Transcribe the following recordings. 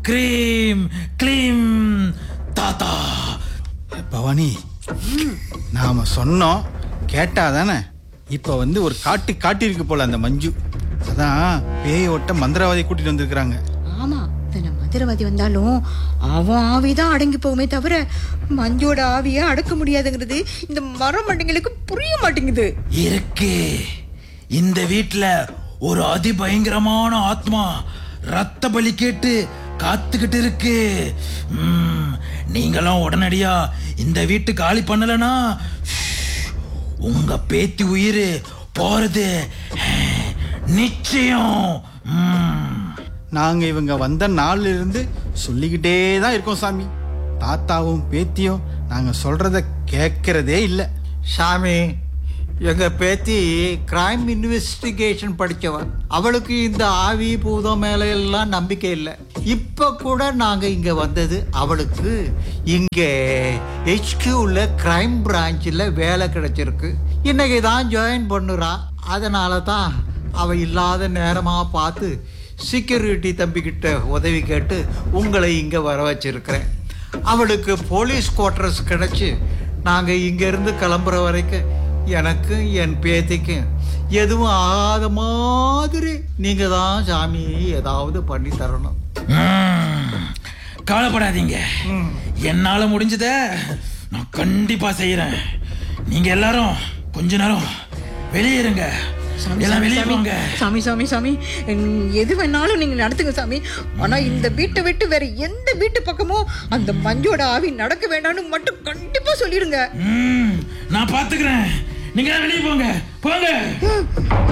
Cream க்ளீம் தாத்தா பவானி நாம சொன்னோம் கேட்டா தானே இப்போ வந்து ஒரு காட்டு காட்டியிருக்கு போல அந்த மஞ்சு அதான் பேய் ஓட்ட மந்திரவாதி கூட்டிட்டு வந்திருக்கிறாங்க ஆமா தன மந்திரவாதி வந்தாலும் அவன் ஆவிதான் அடங்கி போகுமே தவிர மஞ்சோட ஆவிய அடக்க முடியாதுங்கிறது இந்த மரம் மண்டைங்களுக்கு புரிய மாட்டேங்குது இருக்கு இந்த வீட்ல ஒரு அதிபயங்கரமான ஆத்மா ரத்த பலி கேட்டு காத்துக்கிட்டு இருக்கு ம், நீங்களும் உடனடியா இந்த வீட்டு காலி பண்ணலனா உங்க பேத்தி உயிர் போறது நிச்சயம் ம். நாங்க இவங்க வந்த நாள்ல இருந்து சொல்லிக்கிட்டே தான் இருக்கோம் சாமி தாத்தாவும் பேத்தியும் நாங்க சொல்றத கேட்கறதே இல்லை சாமி எங்க பேத்தி கிரைம் இன்வெஸ்டிகேஷன் படிச்சவ அவளுக்கு இந்த ஆவி பூதம் மேல எல்லாம் நம்பிக்கை இல்லை இப்ப கூட நாங்க இங்க வந்தது அவளுக்கு இங்க ஹெச்கியூல கிரைம் பிரான்ச்சில் வேலை கிடைச்சிருக்கு இன்னைக்கு தான் ஜாயின் பண்ணுறா அதனால தான் அவ இல்லாத நேரமா பார்த்து செக்யூரிட்டி தம்பிக்கிட்ட உதவி கேட்டு உங்களை இங்க வர வச்சிருக்கிறேன் அவளுக்கு போலீஸ் குவார்ட்டர்ஸ் கிடைச்சு நாங்க இங்க இருந்து கிளம்புற வரைக்கும் எனக்கு என் பேத்திக்கும் எதுவும் ஆகாத மாதிரி நீங்க தான் சாமி ஏதாவது பண்ணி தரணும் ம். கவலைப்படாதீங்க என்னால முடிஞ்சத நான் கண்டிப்பா செய்யறேன் நீங்க எல்லாரும் கொஞ்ச நேரம் வெளியே இருங்க எல்லாம் வெளியே போங்க சாமி சாமி சாமி உம், எது வேணாலும் நீங்க நடத்துங்க சாமி ஆனா இந்த வீட்டை விட்டு வேற எந்த வீட்டு பக்கமும் அந்த மஞ்சோட ஆவி நடக்க வேண்டாம்னு மட்டும் கண்டிப்பா சொல்லிடுங்க ம், நான் பாத்துக்கிறேன் நீங்க எல்லாம் வெளியே போங்க போங்க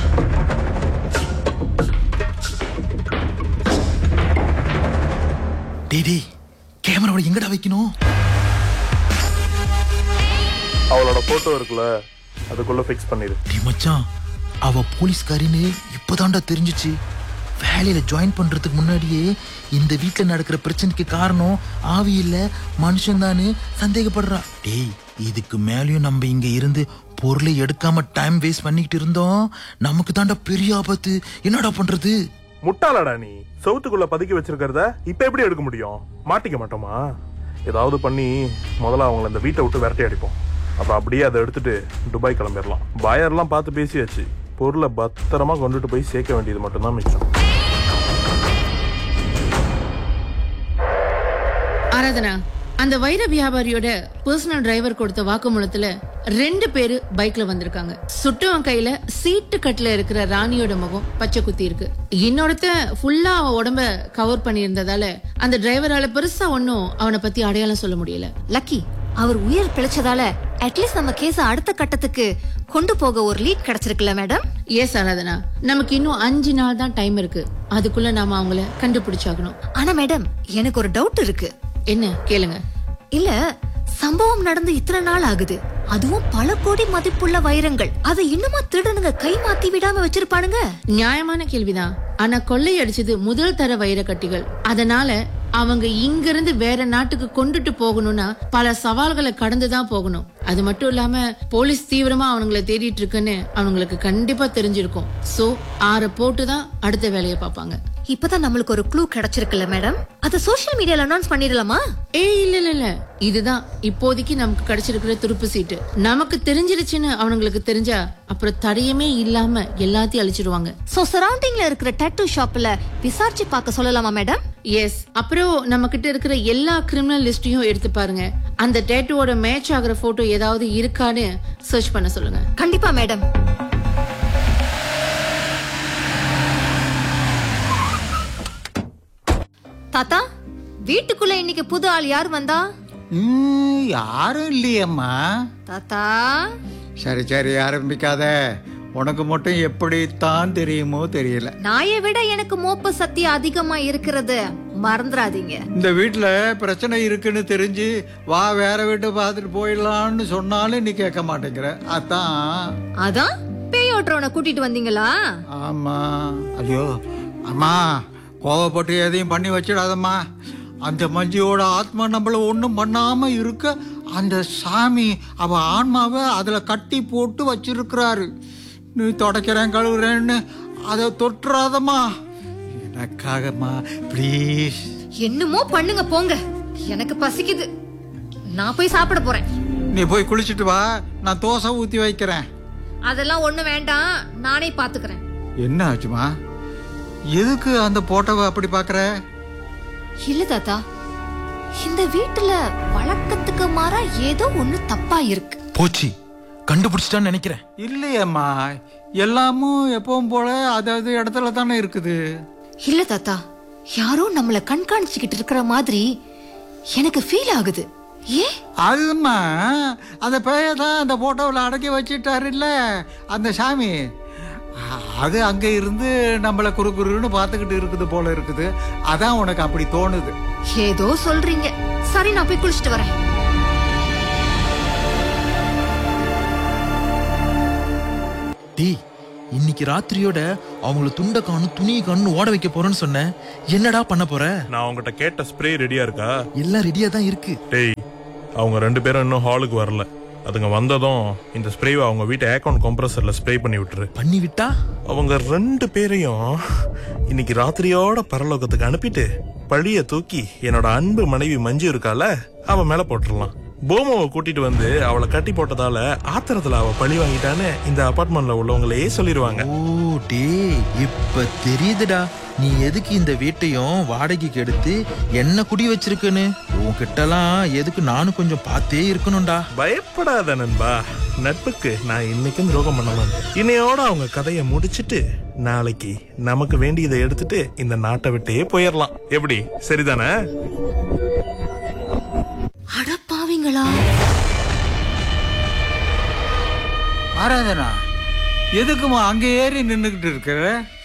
டேடி கேமராவோட எங்கடா வைக்கணும் அவளோட போட்டோ இருக்குல்ல அதுக்குள்ள ஃபிக்ஸ் பண்ணிடு டி மச்சான் அவ போலீஸ்காரின்னு இப்பதான்டா தெரிஞ்சுச்சு வேலையில ஜாயின் பண்றதுக்கு முன்னாடியே இந்த வீட்ல நடக்கிற பிரச்சனைக்கு காரணம் ஆவி இல்ல மனுஷன் தானே சந்தேகப்படுறா டேய் இதுக்கு மேலயும் நம்ம இங்க இருந்து பொருளை எடுக்காம டைம் வேஸ்ட் பண்ணிக்கிட்டு இருந்தோம் நமக்கு தான்டா பெரிய ஆபத்து என்னடா பண்றது முட்டாளடா நீ சவுத்துக்குள்ள பதுக்கி வச்சிருக்கிறத இப்ப எப்படி எடுக்க முடியும் மாட்டிக்க மாட்டோமா ஏதாவது பண்ணி முதல்ல அவங்கள இந்த வீட்டை விட்டு விரட்டி அடிப்போம் அப்புறம் அப்படியே அதை எடுத்துட்டு துபாய் கிளம்பிடலாம் பாயர்லாம் பார்த்து பேசியாச்சு பொருளை பத்திரமா கொண்டுட்டு போய் சேர்க்க வேண்டியது மட்டும்தான் மிச்சம் ஆராதனா அந்த வைர வியாபாரியோட பர்சனல் டிரைவர் கொடுத்த வாக்குமூலத்துல ரெண்டு பேரு பைக்ல வந்திருக்காங்க சுட்டவன் கையில சீட்டு கட்டுல இருக்கிற ராணியோட முகம் பச்சை குத்தி இருக்கு இன்னொருத்த ஃபுல்லா அவன் உடம்ப கவர் பண்ணியிருந்ததால அந்த டிரைவரால பெருசா ஒன்னும் அவனை பத்தி அடையாளம் சொல்ல முடியல லக்கி அவர் உயிர் பிழைச்சதால அட்லீஸ்ட் நம்ம கேஸ அடுத்த கட்டத்துக்கு கொண்டு போக ஒரு லீட் கிடைச்சிருக்குல்ல மேடம் எஸ் ஆராதனா நமக்கு இன்னும் அஞ்சு நாள் தான் டைம் இருக்கு அதுக்குள்ள நாம அவங்கள கண்டுபிடிச்சாகணும் ஆனா மேடம் எனக்கு ஒரு டவுட் இருக்கு என்ன கேளுங்க இல்ல சம்பவம் நடந்து இத்தனை நாள் ஆகுது அதுவும் பல கோடி மதிப்புள்ள வைரங்கள் அதை இன்னுமா திருடனுங்க கை மாத்தி விடாம வச்சிருப்பானுங்க நியாயமான கேள்விதான் ஆனா கொள்ளையடிச்சது முதல் தர வைரக்கட்டிகள் அதனால அவங்க இங்க இருந்து வேற நாட்டுக்கு கொண்டுட்டு போகணும்னா பல சவால்களை கடந்து தான் போகணும் அது மட்டும் இல்லாம போலீஸ் தீவிரமா அவங்கள தேடிட்டு இருக்குன்னு அவங்களுக்கு கண்டிப்பா தெரிஞ்சிருக்கும் சோ ஆற போட்டு தான் அடுத்த வேலையை பார்ப்பாங்க இப்பதான் நம்மளுக்கு ஒரு க்ளூ கிடைச்சிருக்குல்ல மேடம் அத சோஷியல் மீடியால அனௌன்ஸ் பண்ணிடலாமா ஏய் இல்ல இல்ல இல்ல இதுதான் இப்போதைக்கு நமக்கு கிடைச்சிருக்கிற துருப்பு சீட்டு நமக்கு தெரிஞ்சிருச்சுன்னு அவங்களுக்கு தெரிஞ்சா அப்புறம் தடையமே இல்லாம எல்லாத்தையும் அழிச்சிடுவாங்க சோ சரௌண்டிங்ல இருக்கிற டேட்டூ ஷாப்ல விசாரிச்சு பார்க்க சொல்லலாமா மேடம் எஸ் அப்புறம் நம்ம கிட்ட இருக்கிற எல்லா கிரிமினல் லிஸ்டையும் எடுத்து பாருங்க அந்த டேட்டுவோட மேட்ச் ஆகுற போட்டோ ஏதாவது இருக்கான்னு சர்ச் பண்ண சொல்லுங்க கண்டிப்பா மேடம் தாத்தா வீட்டுக்குள்ள இன்னைக்கு புது ஆள் யார் வந்தா ம், யாரும் இல்லையம்மா தாத்தா சரி சரி ஆரம்பிக்காத உனக்கு மட்டும் எப்படித்தான் தெரியுமோ தெரியல நாயை விட எனக்கு மோப்ப சக்தி அதிகமா இருக்கிறது மறந்துடாதீங்க இந்த வீட்டில் பிரச்சனை இருக்குன்னு தெரிஞ்சு வா வேற வீட்டை பார்த்துட்டு போயிடலான்னு சொன்னாலும் நீ கேட்க மாட்டேங்கிற அதான் அதான் பேய் ஓட்டுறவனை கூட்டிட்டு வந்தீங்களா ஆமா ஐயோ அம்மா கோவப்பட்டு எதையும் பண்ணி வச்சிடாதம்மா அந்த மஞ்சியோட ஆத்மா நம்மள ஒன்றும் பண்ணாம இருக்க அந்த சாமி அவ ஆன்மாவை அதில் கட்டி போட்டு வச்சிருக்கிறாரு நீ தொடக்கிறேன் கழுவுறேன்னு அதை தொட்டுறாதம்மா எனக்காகம்மா ப்ளீஸ் என்னமோ பண்ணுங்க போங்க எனக்கு பசிக்குது நான் போய் சாப்பிட போறேன் நீ போய் குளிச்சுட்டு வா நான் தோசை ஊற்றி வைக்கிறேன் அதெல்லாம் ஒண்ணு வேண்டாம் நானே பாத்துக்கிறேன் என்ன ஆச்சுமா எதுக்கு அந்த போட்டோவை அப்படி பார்க்குற இல்ல தாத்தா இந்த வீட்டுல வழக்கத்துக்கு மாறா ஏதோ ஒண்ணு தப்பா இருக்கு போச்சு கண்டுபிடிச்சிட்டான்னு நினைக்கிறேன் இல்லையேம்மா எல்லாமும் எப்பவும் போல அதாவது இடத்துல தானே இருக்குது இல்ல தாத்தா யாரோ நம்மள கண்காணிச்சுக்கிட்டு இருக்கிற மாதிரி எனக்கு ஃபீல் ஆகுது ஏன் அதுமா அந்த பேய தான் அந்த போட்டோவில் அடக்கி வச்சிட்டாரு இல்ல அந்த சாமி அ- அது அங்க இருந்து நம்மள குறு குறுன்னு பார்த்துக்கிட்டு இருக்குது போல இருக்குது அதான் உனக்கு அப்படி தோணுது ஏதோ சொல்றீங்க சரி நான் போய் குளிச்சிட்டு வரேன் டேய் இன்னைக்கு ராத்திரியோட அவங்கள துண்ட காணும் துணியை காணும் ஓட வைக்க போறேன்னு சொன்னேன் என்னடா பண்ண போற நான் உங்ககிட்ட கேட்ட ஸ்ப்ரே ரெடியா இருக்கா எல்லாம் ரெடியா தான் இருக்கு டேய் அவங்க ரெண்டு பேரும் இன்னும் ஹாலுக்கு வரல அதுங்க வந்ததும் இந்த ஸ்ப்ரேவை அவங்க வீட்டு ஏக்கவுண்ட் கம்ப்ரஸர்ல ஸ்ப்ரே பண்ணி விட்டுரு பண்ணி விட்டா அவங்க ரெண்டு பேரையும் இன்னைக்கு ராத்திரியோட பரலோகத்துக்கு அனுப்பிட்டு பழிய தூக்கி என்னோட அன்பு மனைவி மஞ்சு இருக்கால அவ மேல போட்டுடலாம் போமோவை கூட்டிட்டு வந்து அவளை கட்டி போட்டதால ஆத்திரத்துல அவ பழி வாங்கிட்டான்னு இந்த அபார்ட்மெண்ட்ல உள்ளவங்களே சொல்லிடுவாங்க ஓ டேய் இப்ப தெரியுதுடா நீ எதுக்கு இந்த வீட்டையும் வாடகைக்கு எடுத்து என்ன குடி வச்சிருக்கன்னு உன்கிட்டலாம் எதுக்கு நானும் கொஞ்சம் பார்த்தே இருக்கணும்டா பயப்படாத நண்பா நட்புக்கு நான் இன்னைக்கும் துரோகம் பண்ணலாம் இன்னையோட அவங்க கதையை முடிச்சிட்டு நாளைக்கு நமக்கு வேண்டியதை எடுத்துட்டு இந்த நாட்டை விட்டே போயிடலாம் எப்படி சரிதானே அடப்பாவீங்களா ஆராதனா எதுக்குமா அங்க ஏறி நின்னுகிட்டு இருக்கிற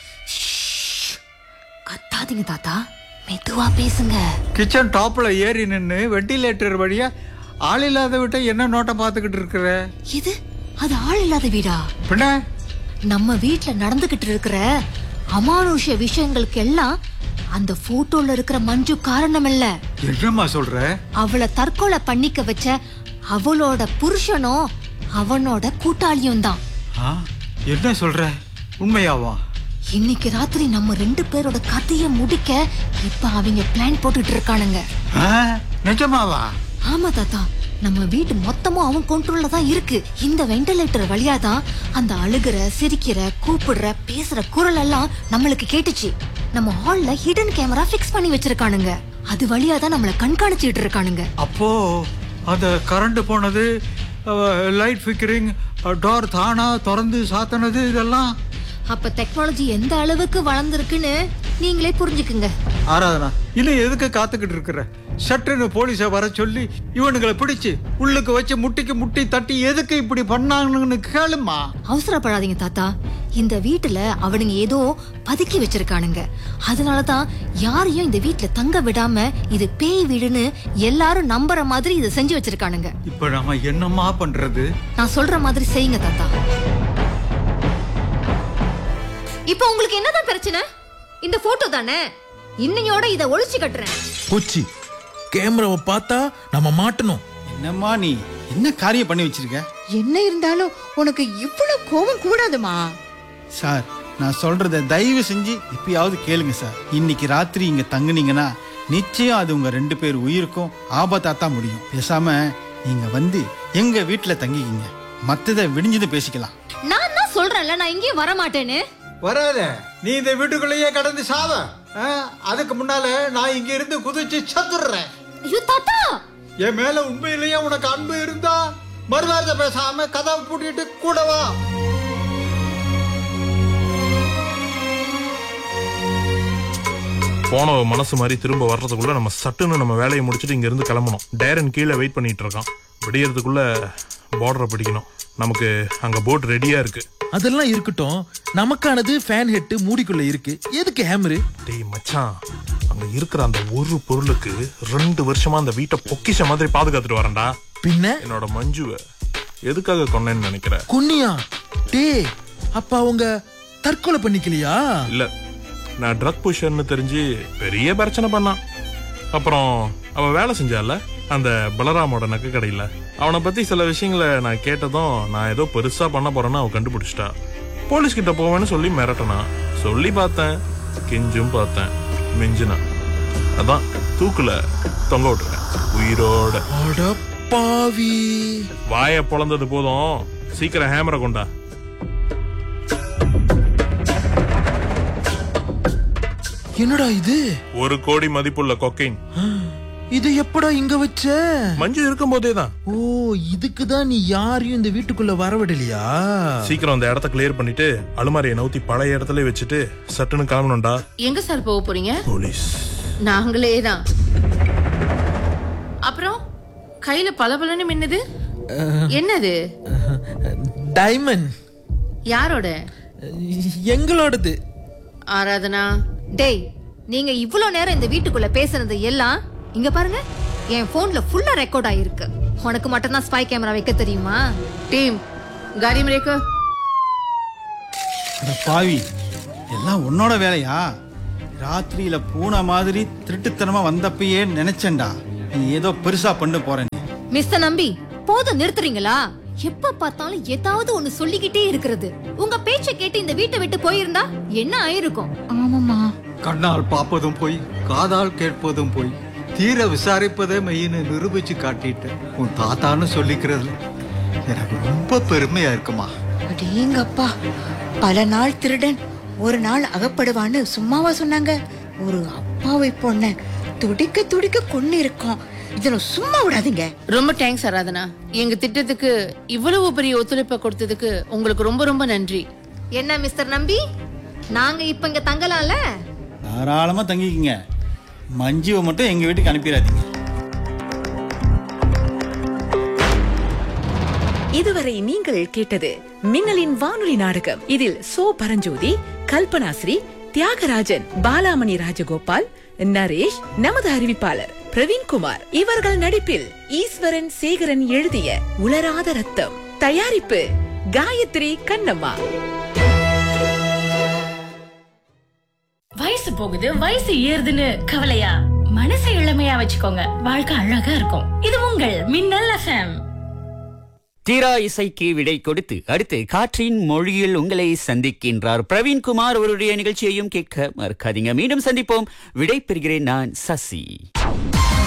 கத்தாதீங்க தாத்தா மெதுவா பேசுங்க கிச்சன் டாப்ல ஏறி நின்னு வெண்டிலேட்டர் வழியா ஆள் இல்லாத விட்ட என்ன நோட்டை பார்த்துக்கிட்டு இருக்கிற இது அது ஆள் இல்லாத வீடா பின்ன நம்ம வீட்ல நடந்துகிட்டு இருக்கிற அமானுஷ்ய விஷயங்களுக்கு எல்லாம் அந்த போட்டோல இருக்கிற மஞ்சு காரணம் இல்ல என்னம்மா சொல்ற அவளை தற்கொலை பண்ணிக்க வச்ச அவளோட புருஷனும் அவனோட கூட்டாளியும் தான் ஆ, என்ன சொல்ற உண்மையாவா இன்னைக்கு ராத்திரி நம்ம ரெண்டு பேரோட கதைய முடிக்க இப்ப அவங்க பிளான் போட்டுட்டு இருக்கானுங்க ஆ, நிஜமாவா ஆமா தாத்தா நம்ம வீட்டு மொத்தமும் அவன் கண்ட்ரோல்ல தான் இருக்கு இந்த வெண்டிலேட்டர் வழியா தான் அந்த அழுகுற சிரிக்கிற கூப்பிடுற பேசுற குரல் எல்லாம் நம்மளுக்கு கேட்டுச்சு நம்ம ஹால்ல ஹிடன் கேமரா ஃபிக்ஸ் பண்ணி வச்சிருக்கானுங்க அது வழியா தான் நம்மள கண்காணிச்சிட்டு இருக்கானுங்க அப்போ அந்த கரண்ட் போனது லைட் ஃபிக்கரிங் டோர் தானா திறந்து சாத்தினது இதெல்லாம் அப்ப டெக்னாலஜி எந்த அளவுக்கு வளர்ந்துருக்குன்னு நீங்களே புரிஞ்சுக்குங்க ஆராதனா இன்னும் எதுக்கு காத்துக்கிட்டு இருக்கிற சட்டுன்னு போலீஸை வர சொல்லி இவனுங்களை பிடிச்சு உள்ளுக்கு வச்சு முட்டிக்கு முட்டி தட்டி எதுக்கு இப்படி பண்ணாங்கன்னு கேளுமா அவசரப்படாதீங்க தாத்தா இந்த வீட்டுல அவனுங்க ஏதோ பதுக்கி வச்சிருக்கானுங்க அதனாலதான் யாரையும் இந்த வீட்டுல தங்க விடாம இது பேய் வீடுன்னு எல்லாரும் நம்புற மாதிரி இதை செஞ்சு வச்சிருக்கானுங்க இப்ப நம்ம என்னம்மா பண்றது நான் சொல்ற மாதிரி செய்யுங்க தாத்தா இப்போ உங்களுக்கு என்னதான் பிரச்சனை இந்த போட்டோ தானே இன்னையோட இத ஒளிச்சு கட்டுறேன் போச்சு கேமராவை பார்த்தா நம்ம மாட்டணும் என்னம்மா நீ என்ன காரியம் பண்ணி வச்சிருக்க என்ன இருந்தாலும் உனக்கு இவ்வளவு கோபம் கூடாதுமா சார் நான் சொல்றத தயவு செஞ்சு இப்பயாவது கேளுங்க சார் இன்னைக்கு ராத்திரி இங்க தங்குனீங்கன்னா நிச்சயம் அது உங்க ரெண்டு பேர் உயிருக்கும் ஆபத்தா தான் முடியும் பேசாம நீங்க வந்து எங்க வீட்டுல தங்கிக்கிங்க மத்தத விடிஞ்சது பேசிக்கலாம் நான் தான் சொல்றேன்ல நான் எங்கேயும் வர மாட்டேன்னு வராத நீ இந்த வீட்டுக்குள்ளேயே கடந்து சாவ ஆ, அதுக்கு முன்னால நான் இங்க இருந்து குதிச்சு சத்துடுறேன் ஐயோ தாத்தா என் மேல உண்மையிலேயே உனக்கு அன்பு இருந்தா மறுவார்த்தை பேசாம கதவை பூட்டிட்டு கூட வா போன மனசு மாதிரி திரும்ப வர்றதுக்குள்ள நம்ம சட்டுன்னு நம்ம வேலையை முடிச்சுட்டு இங்க இருந்து கிளம்பணும் டேரன் கீழே வெயிட் பண்ணிட்டு இருக்கான் விடியறதுக்குள்ள பார்டரை பிடிக்கணும் நமக்கு அங்க போட் ரெடியா இருக்கு அதெல்லாம் இருக்கட்டும் நமக்கானது ஃபேன் ஹெட் மூடிக்குள்ள இருக்கு எதுக்கு ஹேமரு டேய் மச்சான் அங்க இருக்கிற அந்த ஒரு பொருளுக்கு ரெண்டு வருஷமா அந்த வீட்டை பொக்கிஷ மாதிரி பாதுகாத்துட்டு வரேன்டா பின்ன என்னோட மஞ்சுவை எதுக்காக கொன்னேன்னு நினைக்கிற குன்னியா டேய் அப்ப அவங்க தற்கொலை பண்ணிக்கலையா இல்ல நான் ட்ரக் புஷர்னு தெரிஞ்சு பெரிய பிரச்சனை பண்ணான் அப்புறம் அவன் வேலை செஞ்சால அந்த பலராமோட நகை கடையில அவனை பத்தி சில விஷயங்களை நான் கேட்டதும் நான் ஏதோ பெருசா பண்ண போறேன்னு அவன் கண்டுபிடிச்சிட்டா போலீஸ் கிட்ட போவேன்னு சொல்லி மிரட்டினா சொல்லி பார்த்தேன் கெஞ்சும் பார்த்தேன் மிஞ்சினா அதான் தூக்குல தொங்க விட்டுருக்கேன் உயிரோட அட பாவி வாயை பொளந்தது போதும் சீக்கிரம் ஹேமரை கொண்டா என்னடா இது ஒரு கோடி மதிப்புள்ள கொக்கைன் இது எப்படா இங்க வச்ச மஞ்சு இருக்கும் போதே தான் ஓ இதுக்கு தான் நீ யாரையும் இந்த வீட்டுக்குள்ள வரவிடலையா சீக்கிரம் அந்த இடத்த கிளியர் பண்ணிட்டு அலுமாரியை நவுத்தி பழைய இடத்துல வச்சுட்டு சட்டுன்னு கிளம்பணும்டா எங்க சார் போக போறீங்க போலீஸ் நாங்களே தான் அப்புறம் கையில பளபளன்னு மின்னுது என்னது டைமண்ட் யாரோட எங்களோடது ஆராதனா டேய் நீங்க இவ்ளோ நேரம் இந்த வீட்டுக்குள்ள பேசுனது எல்லாம் இங்க பாருங்க என் போன்ல ஃபுல்லா ரெக்கார்ட் ஆயிருக்கு உனக்கு மட்டும் தான் ஸ்பை கேமரா வைக்க தெரியுமா டீம் காடி பிரேக்கு அட பாவி எல்லாம் உன்னோட வேலையா ராத்திரியில பூனை மாதிரி திருட்டுத்தனமா வந்தப்பயே நினைச்சேன்டா நீ ஏதோ பெருசா பண்ண போற நீ மிஸ்டர் நம்பி போதும் நிறுத்துறீங்களா எப்ப பார்த்தாலும் ஏதாவது ஒண்ணு சொல்லிக்கிட்டே இருக்கிறது உங்க பேச்ச கேட்டு இந்த வீட்டை விட்டு போயிருந்தா என்ன ஆயிருக்கும் ஆமாமா கண்ணால் பார்ப்பதும் போய் காதால் கேட்பதும் போய் தீர விசாரிப்பதே மெய்ன்னு நிரூபிச்சு காட்டிட்டு உன் தாத்தான்னு சொல்லிக்கிறது எனக்கு ரொம்ப பெருமையா இருக்குமா அடேங்கப்பா பல நாள் திருடன் ஒரு நாள் அகப்படுவான்னு சும்மாவா சொன்னாங்க ஒரு அப்பாவை பொண்ண துடிக்க துடிக்க கொண்டு இருக்கோம் இதுல சும்மா விடாதீங்க ரொம்ப தேங்க்ஸ் ஆராதனா எங்க திட்டத்துக்கு இவ்வளவு பெரிய ஒத்துழைப்பை கொடுத்ததுக்கு உங்களுக்கு ரொம்ப ரொம்ப நன்றி என்ன மிஸ்டர் நம்பி நாங்க இப்ப இங்க தங்கலாம்ல தாராளமா தங்கிக்கிங்க மஞ்சுவை மட்டும் எங்க வீட்டுக்கு அனுப்பிடாதீங்க இதுவரை நீங்கள் கேட்டது மின்னலின் வானொலி நாடகம் இதில் சோ பரஞ்சோதி கல்பனாஸ்ரீ தியாகராஜன் பாலாமணி ராஜகோபால் நரேஷ் நமது அறிவிப்பாளர் பிரவீன்குமார் இவர்கள் நடிப்பில் ஈஸ்வரன் சேகரன் எழுதிய உலராத ரத்தம் தயாரிப்பு காயத்ரி கண்ணம்மா வயசு போகுது வயசு ஏறுதுன்னு கவலையா மனசை இளமையா வச்சுக்கோங்க வாழ்க்கை அழகா இருக்கும் இது உங்கள் மின்னல் எஃப்எம் தீரா இசைக்கு விடை கொடுத்து அடுத்து காற்றின் மொழியில் உங்களை சந்திக்கின்றார் பிரவீன்குமார் அவருடைய நிகழ்ச்சியையும் கேட்க மறக்காதீங்க மீண்டும் சந்திப்போம் விடை பெறுகிறேன் நான் சசி